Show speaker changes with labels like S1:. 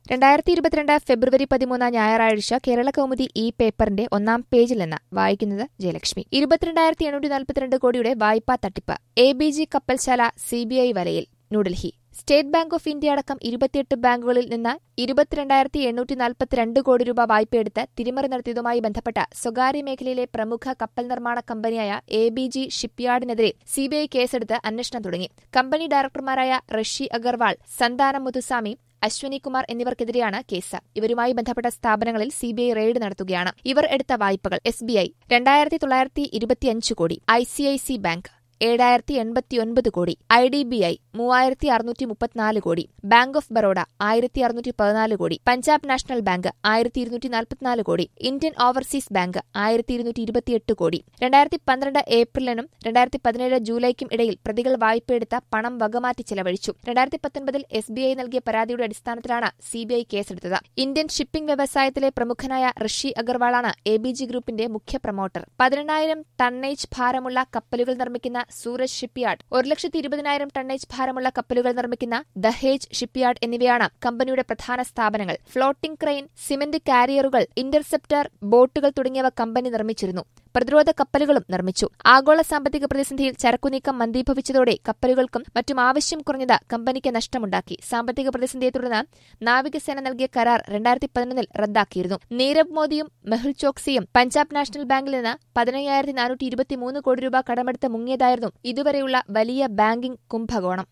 S1: രണ്ടായിരത്തി ഇരുപത്തിരണ്ട് ഫെബ്രുവരി പതിമൂന്ന് ഞായറാഴ്ച കേരള കൗമുദി ഈ പേപ്പറിന്റെ ഒന്നാം പേജിൽ നിന്ന് വായിക്കുന്നത് ജയലക്ഷ്മി ഇരുപത്തിരണ്ടായിരത്തി എണ്ണൂറ്റി നാൽപ്പത്തിരണ്ട് കോടിയുടെ വായ്പാ തട്ടിപ്പ് എ ബി ജി കപ്പൽശാല സിബിഐ വലയിൽ New Delhi State Bank of India അടക്കം ഇരുപത്തിയെട്ട് ബാങ്കുകളിൽ നിന്ന് ഇരുപത്തിരണ്ടായിരത്തി എണ്ണൂറ്റി നാൽപ്പത്തിരണ്ട് കോടി രൂപ വായ്പയെടുത്ത് തിരിമറി നടത്തിയതുമായി ബന്ധപ്പെട്ട സ്വകാര്യ മേഖലയിലെ പ്രമുഖ കപ്പൽ നിർമ്മാണ കമ്പനിയായ എ ബി ജി ഷിപ്പ്യാർഡിനെതിരെ സിബിഐ കേസെടുത്ത് അന്വേഷണം തുടങ്ങി കമ്പനി ഡയറക്ടർമാരായ റഷി അഗർവാൾ സന്താനം മുതുസ്വാമി അശ്വനി കുമാർ എന്നിവർക്കെതിരെയാണ് കേസ് ഇവരുമായി ബന്ധപ്പെട്ട സ്ഥാപനങ്ങളിൽ സിബിഐ റെയ്ഡ് നടത്തുകയാണ് ഇവർ എടുത്ത വായ്പകൾ എസ് ബി ഐ രണ്ടായിരത്തി തൊള്ളായിരത്തി ഇരുപത്തിയഞ്ച് കോടി I C I C bank ഏഴായിരത്തി എൺപത്തിയൊൻപത് കോടി ഐ ഡി ബി ഐ മൂവായിരത്തി അറുന്നൂറ്റി മുപ്പത്തിനാല് കോടി ബാങ്ക് ഓഫ് ബറോഡ ആയിരത്തി അറുന്നൂറ്റി പതിനാല് കോടി പഞ്ചാബ് നാഷണൽ ബാങ്ക് ആയിരത്തി ഇരുന്നൂറ്റി നാൽപ്പത്തിനാല് കോടി ഇന്ത്യൻ ഓവർസീസ് ബാങ്ക് ആയിരത്തി ഇരുന്നൂറ്റി ഇരുപത്തിയെട്ട് കോടി രണ്ടായിരത്തി പന്ത്രണ്ട് ഏപ്രിലിനും രണ്ടായിരത്തി പതിനേഴ് ജൂലൈക്കും ഇടയിൽ പ്രതികൾ വായ്പയെടുത്ത പണം വകമാറ്റി ചെലവഴിച്ചു രണ്ടായിരത്തി പത്തൊൻപതിൽ എസ് ബി ഐ നൽകിയ പരാതിയുടെ അടിസ്ഥാനത്തിലാണ് സിബിഐ കേസെടുത്തത് ഇന്ത്യൻ ഷിപ്പിംഗ് വ്യവസായത്തിലെ പ്രമുഖനായ ഋഷി അഗർവാളാണ് എ ബി ജി ഗ്രൂപ്പിന്റെ മുഖ്യ പ്രൊമോട്ടർ പതിനെണ്ണായിരം ടണ്ണേജ് ഭാരമുള്ള കപ്പലുകൾ നിർമ്മിക്കുന്ന സൂരജ് ഷിപ്പ്യാർഡ് ഒരു ലക്ഷത്തി ഇരുപതിനായിരം ടണ്ണേജ് ഭാരമുള്ള കപ്പലുകൾ നിർമ്മിക്കുന്ന ദഹേജ് ഷിപ്പ്യാർഡ് എന്നിവയാണ് കമ്പനിയുടെ പ്രധാന സ്ഥാപനങ്ങൾ ഫ്ലോട്ടിംഗ് ക്രെയിൻ സിമന്റ് കാരിയറുകൾ ഇന്റർസെപ്റ്റർ ബോട്ടുകൾ തുടങ്ങിയവ കമ്പനി നിർമ്മിച്ചിരുന്നു പ്രതിരോധ കപ്പലുകളും നിർമ്മിച്ചു ആഗോള സാമ്പത്തിക പ്രതിസന്ധിയിൽ ചരക്കുനീക്കം മന്ദീഭവിച്ചതോടെ കപ്പലുകൾക്കും മറ്റും ആവശ്യം കുറഞ്ഞത് കമ്പനിക്ക് നഷ്ടമുണ്ടാക്കി സാമ്പത്തിക പ്രതിസന്ധിയെ തുടർന്ന് നാവികസേന നൽകിയ കരാർ രണ്ടായിരത്തി പതിനൊന്നിൽ റദ്ദാക്കിയിരുന്നു നീരവ് മോദിയും മെഹുൽ ചോക്സിയും പഞ്ചാബ് നാഷണൽ ബാങ്കിൽ നിന്ന് പതിനയ്യായിരത്തി നാനൂറ്റി ഇരുപത്തിമൂന്ന് കോടി രൂപ കടമെടുത്ത് മുങ്ങിയതായിരുന്നു ഇതുവരെയുള്ള വലിയ ബാങ്കിംഗ് കുംഭകോണം